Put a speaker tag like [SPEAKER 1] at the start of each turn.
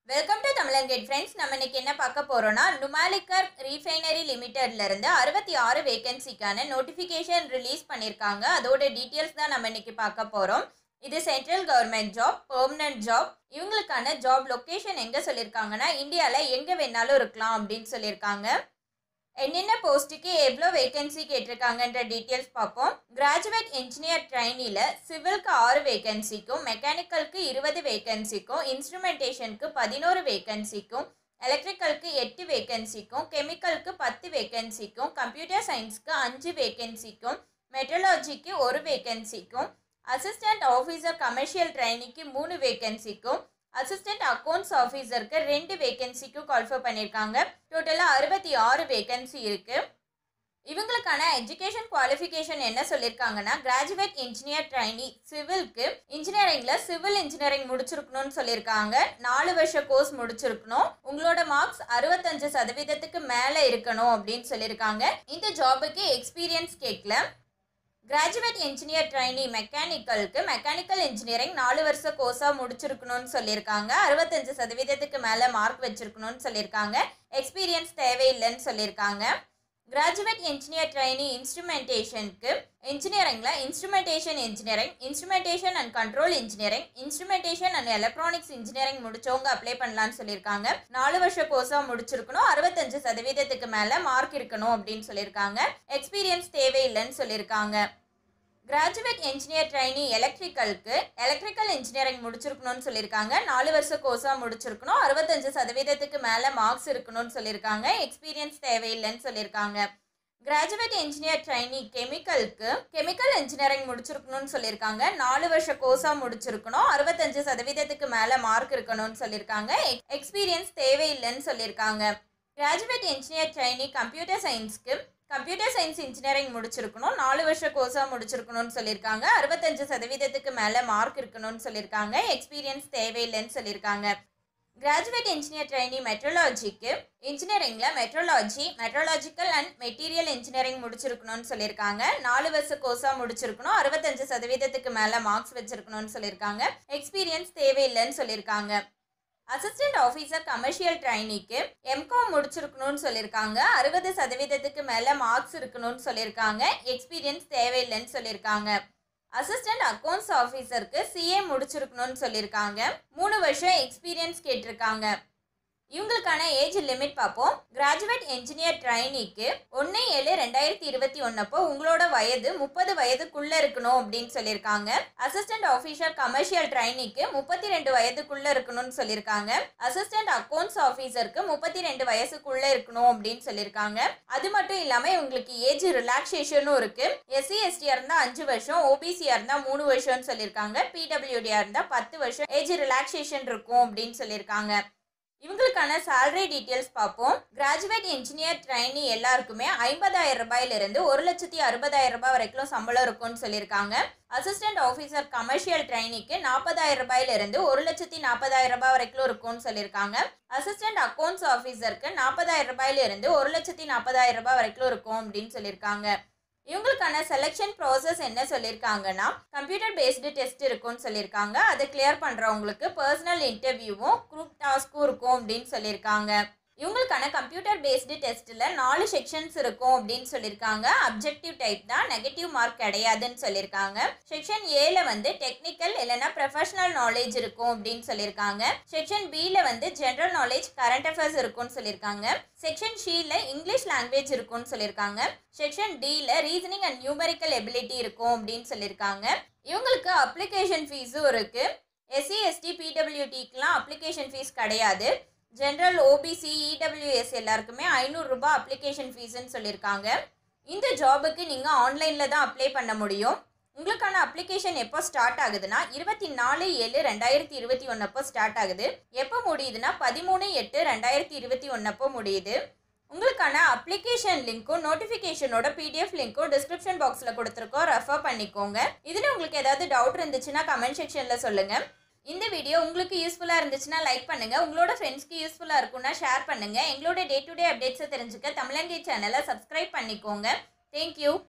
[SPEAKER 1] welcome to Tamilan gate friends நம்ம இன்னைக்கு என்ன பார்க்க போறோம்னா நுமாலிக்கர் ரீஃபைனரி லிமிடெட்ல இருந்து அறுபத்தி ஆறு வேகன்சிக்கான நோட்டிஃபிகேஷன் ரிலீஸ் பண்ணியிருக்காங்க அதோட டீட்டெயில்ஸ் தான் நம்ம இன்னைக்கு பார்க்க போறோம் இது central government job permanent job இவங்களுக்கான ஜாப் லொக்கேஷன் எங்க சொல்லியிருக்காங்கன்னா இந்தியாவில் எங்க வேணாலும் இருக்கலாம் அப்படின்னு சொல்லியிருக்காங்க என்னென்ன போஸ்ட்டுக்கு எவ்வளோ வேகன்சி கேட்டிருக்காங்கன்ற டீட்டெயில்ஸ் பார்ப்போம் கிராஜுவேட் இன்ஜினியர் ட்ரைனியில் சிவில்க்கு ஆறு வேகன்சிக்கும் மெக்கானிக்கலுக்கு இருபது வேகன்சிக்கும் இன்ஸ்ட்ருமெண்டேஷனுக்கு பதினோரு வேகன்சிக்கும் எலக்ட்ரிக்கலுக்கு எட்டு வேகன்சிக்கும் கெமிக்கலுக்கு பத்து வேகன்சிக்கும் கம்ப்யூட்டர் சயின்ஸ்க்கு அஞ்சு வேகன்சிக்கும் மெட்ரலாஜிக்கு ஒரு வேகன்சிக்கும் அசிஸ்டன்ட் ஆஃபீஸர் கமர்ஷியல் ட்ரைனிக்கு மூணு வேகன்சிக்கும் அசிஸ்டன்ட் அக்கௌண்ட்ஸ் ஆஃபீஸருக்கு ரெண்டு வேகன்சிக்கும் கால்ஃபர் பண்ணியிருக்காங்க டோட்டலாக அறுபத்தி ஆறு வேகன்சி இருக்குது இவங்களுக்கான எஜுகேஷன் குவாலிஃபிகேஷன் என்ன சொல்லியிருக்காங்கன்னா கிராஜுவேட் இன்ஜினியர் ட்ரைனி சிவில்க்கு இன்ஜினியரிங்கில் சிவில் இன்ஜினியரிங் முடிச்சிருக்கணும்னு சொல்லியிருக்காங்க நாலு வருஷ கோர்ஸ் முடிச்சிருக்கணும் உங்களோட மார்க்ஸ் அறுபத்தஞ்சு சதவீதத்துக்கு மேலே இருக்கணும் அப்படின்னு சொல்லியிருக்காங்க இந்த ஜாபுக்கு எக்ஸ்பீரியன்ஸ் கேட்கல கிராஜுவேட் இன்ஜினியர் ட்ரைனி மெக்கானிக்கலுக்கு மெக்கானிக்கல் இன்ஜினியரிங் நாலு வருஷ கோர்ஸாக முடிச்சிருக்கணும்னு சொல்லியிருக்காங்க அறுபத்தஞ்சு சதவீதத்துக்கு மேலே மார்க் வச்சிருக்கணும்னு சொல்லியிருக்காங்க எக்ஸ்பீரியன்ஸ் தேவையில்லைன்னு சொல்லியிருக்காங்க கிராஜுவேட் இன்ஜினியர் ட்ரைனி இன்ஸ்ட்ருமெண்டேஷனுக்கு இன்ஜினியரிங்கில் instrumentation engineering instrumentation and control engineering instrumentation and electronics engineering முடிச்சவங்க அப்ளை பண்ணலாம்னு சொல்லியிருக்காங்க நாலு வருஷ கோர்ஸாக முடிச்சிருக்கணும் அறுபத்தஞ்சு சதவீதத்துக்கு மேலே மார்க் இருக்கணும் அப்படின்னு சொல்லியிருக்காங்க எக்ஸ்பீரியன்ஸ் தேவையில்லைன்னு சொல்லியிருக்காங்க கிராஜுவேட் இன்ஜினியர் ட்ரைனி எலக்ட்ரிக்கலுக்கு எலக்ட்ரிக்கல் இன்ஜினியரிங் முடிச்சிருக்கணும்னு சொல்லியிருக்காங்க நாலு வருஷ கோர்ஸாக முடிச்சிருக்கணும் அறுபத்தஞ்சு சதவீதத்துக்கு மேலே மார்க்ஸ் இருக்கணும்னு சொல்லியிருக்காங்க எக்ஸ்பீரியன்ஸ் தேவையில்லைன்னு சொல்லியிருக்காங்க கிராஜுவேட் இன்ஜினியர் ட்ரைனி கெமிக்கலுக்கு கெமிக்கல் இன்ஜினியரிங் முடிச்சிருக்கணும்னு சொல்லியிருக்காங்க நாலு வருஷ கோர்ஸாக முடிச்சிருக்கணும் அறுபத்தஞ்சு சதவீதத்துக்கு மேலே மார்க் இருக்கணும்னு சொல்லியிருக்காங்க எக்ஸ்பீரியன்ஸ் தேவையில்லைன்னு சொல்லியிருக்காங்க கிராஜுவேட் இன்ஜினியர் ட்ரைனி கம்ப்யூட்டர் சயின்ஸ்க்கு கம்ப்யூட்டர் சயின்ஸ் இன்ஜினியரிங் முடிச்சிருக்கணும் நாலு வருஷ கோர்ஸாக முடிச்சிருக்கணும்னு சொல்லியிருக்காங்க அறுபத்தஞ்சு சதவீதத்துக்கு மேலே மார்க் இருக்கணும்னு சொல்லியிருக்காங்க எக்ஸ்பீரியன்ஸ் தேவையில்லைன்னு சொல்லியிருக்காங்க கிராஜுவேட் இன்ஜினியர் ட்ரைனி மெட்ரோலாஜிக்கு இன்ஜினியரிங்கில் metrology metrological and material engineering முடிச்சிருக்கணும்னு சொல்லியிருக்காங்க நாலு வருஷ கோர்ஸாக முடிச்சிருக்கணும் அறுபத்தஞ்சு சதவீதத்துக்கு மேலே மார்க்ஸ் வச்சிருக்கணும்னு சொல்லியிருக்காங்க எக்ஸ்பீரியன்ஸ் தேவையில்லைன்னு சொல்லியிருக்காங்க அசிஸ்டன்ட் ஆஃபீஸர் கமர்ஷியல் ட்ரைனிக்கு எம்காம் முடிச்சிருக்கணும்னு சொல்லியிருக்காங்க அறுபது சதவீதத்துக்கு மேலே மார்க்ஸ் இருக்கணும்னு சொல்லியிருக்காங்க எக்ஸ்பீரியன்ஸ் தேவையில்லைன்னு சொல்லியிருக்காங்க அசிஸ்டன்ட் அக்கௌண்ட்ஸ் ஆஃபீஸருக்கு சிஏ முடிச்சிருக்கணும்னு சொல்லியிருக்காங்க மூணு வருஷம் எக்ஸ்பீரியன்ஸ் கேட்டிருக்காங்க இவங்களுக்கான ஏஜ் லிமிட் பார்ப்போம் கிராஜுவேட் என்ஜினியர் ட்ரைனிக்கு ஒன்று ஏழு ரெண்டாயிரத்தி இருபத்தி ஒன்னப்போ உங்களோட வயது முப்பது வயதுக்குள்ள இருக்கணும் அப்படின்னு சொல்லியிருக்காங்க அசிஸ்டன்ட் ஆஃபீஸர் கமர்ஷியல் ட்ரைனிக்கு முப்பத்தி ரெண்டு வயதுக்குள்ள இருக்கணும்னு சொல்லியிருக்காங்க அசிஸ்டன்ட் அக்கௌண்ட்ஸ் ஆஃபீஸருக்கு முப்பத்தி ரெண்டு வயசுக்குள்ள இருக்கணும் அப்படின்னு சொல்லியிருக்காங்க அது மட்டும் இல்லாமல் இவங்களுக்கு ஏஜ் ரிலாக்ஸேஷனும் இருக்கு எஸ்சி எஸ்டியா இருந்தால் அஞ்சு வருஷம் ஓபிசியா இருந்தால் மூணு வருஷம்னு சொல்லியிருக்காங்க பிடபிள்யூடியா இருந்தால் பத்து வருஷம் ஏஜ் ரிலாக்ஸேஷன் இருக்கும் அப்படின்னு சொல்லியிருக்காங்க இவங்களுக்கான சேலரி டீட்டெயில்ஸ் பார்ப்போம் கிராஜுவேட் இன்ஜினியர் ட்ரைனி எல்லாருக்குமே ஐம்பதாயிரம் ரூபாயிலிருந்து ஒரு லட்சத்தி அறுபதாயிரம் ரூபாய் வரைக்கும் சம்பளம் இருக்கும்னு சொல்லியிருக்காங்க அசிஸ்டன்ட் ஆஃபீஸர் கமர்ஷியல் ட்ரைனிக்கு நாற்பதாயிரம் ரூபாயிலிருந்து ஒரு லட்சத்தி நாற்பதாயிரம் ரூபாய் வரைக்கும் இருக்கும்னு சொல்லியிருக்காங்க அசிஸ்டன்ட் அக்கௌண்ட்ஸ் ஆஃபீஸருக்கு நாற்பதாயிரம் ரூபாயிலிருந்து ஒரு லட்சத்தி நாற்பதாயிரம் ரூபாய் வரைக்கும் இருக்கும் அப்படின்னு சொல்லியிருக்காங்க இவங்களுக்கான செலெக்ஷன் ப்ராசஸ் என்ன சொல்லியிருக்காங்கன்னா கம்ப்யூட்டர் பேஸ்டு டெஸ்ட் இருக்கும்னு சொல்லியிருக்காங்க அதை கிளியர் பண்ணுறவங்களுக்கு பர்சனல் இன்டர்வியூவும் குரூப் டாஸ்க்கும் இருக்கும் அப்படின்னு சொல்லியிருக்காங்க இவங்களுக்கான கம்ப்யூட்டர் பேஸ்டு டெஸ்ட்டில் நாலு செக்ஷன்ஸ் இருக்கும் அப்படின்னு சொல்லியிருக்காங்க அப்ஜெக்டிவ் டைப் தான் நெகட்டிவ் மார்க் கிடையாதுன்னு சொல்லியிருக்காங்க செக்ஷன் ஏல வந்து டெக்னிக்கல் இல்லைன்னா ப்ரொஃபஷனல் நாலேஜ் இருக்கும் அப்படின்னு சொல்லியிருக்காங்க செக்ஷன் பியில் வந்து ஜென்ரல் நாலேஜ் கரண்ட் அஃபேர்ஸ் இருக்கும்னு சொல்லியிருக்காங்க செக்ஷன் ஷீல இங்கிலீஷ் லாங்குவேஜ் இருக்கும்னு சொல்லியிருக்காங்க செக்ஷன் டியில் ரீசனிங் அண்ட் நியூமரிக்கல் எபிலிட்டி இருக்கும் அப்படின்னு சொல்லியிருக்காங்க இவங்களுக்கு அப்ளிகேஷன் ஃபீஸும் இருக்குது எஸ்சி எஸ்டி பிடபிள்யூடிக்கெலாம் அப்ளிகேஷன் ஃபீஸ் கிடையாது ஜென்ரல் ஓபிசி இடபிள்யூஎஸ் எல்லாருக்குமே ஐநூறுரூபா அப்ளிகேஷன் ஃபீஸ்ன்னு சொல்லியிருக்காங்க இந்த ஜாபுக்கு நீங்கள் ஆன்லைனில் தான் அப்ளை பண்ண முடியும் உங்களுக்கான அப்ளிகேஷன் எப்போ ஸ்டார்ட் ஆகுதுன்னா இருபத்தி நாலு ஏழு ரெண்டாயிரத்தி இருபத்தி ஒன்னப்போ ஸ்டார்ட் ஆகுது எப்போ முடியுதுன்னா பதிமூணு எட்டு ரெண்டாயிரத்தி இருபத்தி ஒன்னப்போ முடியுது உங்களுக்கான அப்ளிகேஷன் லிங்க்கும் நோட்டிஃபிகேஷனோட பிடிஎஃப் லிங்க்கும் டிஸ்கிரிப்ஷன் பாக்ஸில் கொடுத்துருக்கோம் ரெஃபர் பண்ணிக்கோங்க இதில் உங்களுக்கு ஏதாவது டவுட் இருந்துச்சுன்னா கமெண்ட் செக்ஷனில் சொல்லுங்கள் இந்த வீடியோ உங்களுக்கு யூஸ்ஃபுல்லாக இருந்துச்சுன்னா லைக் பண்ணுங்கள் உங்களோட ஃப்ரெண்ட்ஸ்க்கு யூஸ்ஃபுல்லாக இருக்கும்னா ஷேர் பண்ணுங்கள் எங்களோட டே டு டே அப்டேட்ஸை தெரிஞ்சுக்க தமிழங்கை சேனலை சப்ஸ்கிரைப் பண்ணிக்கோங்க தேங்க்யூ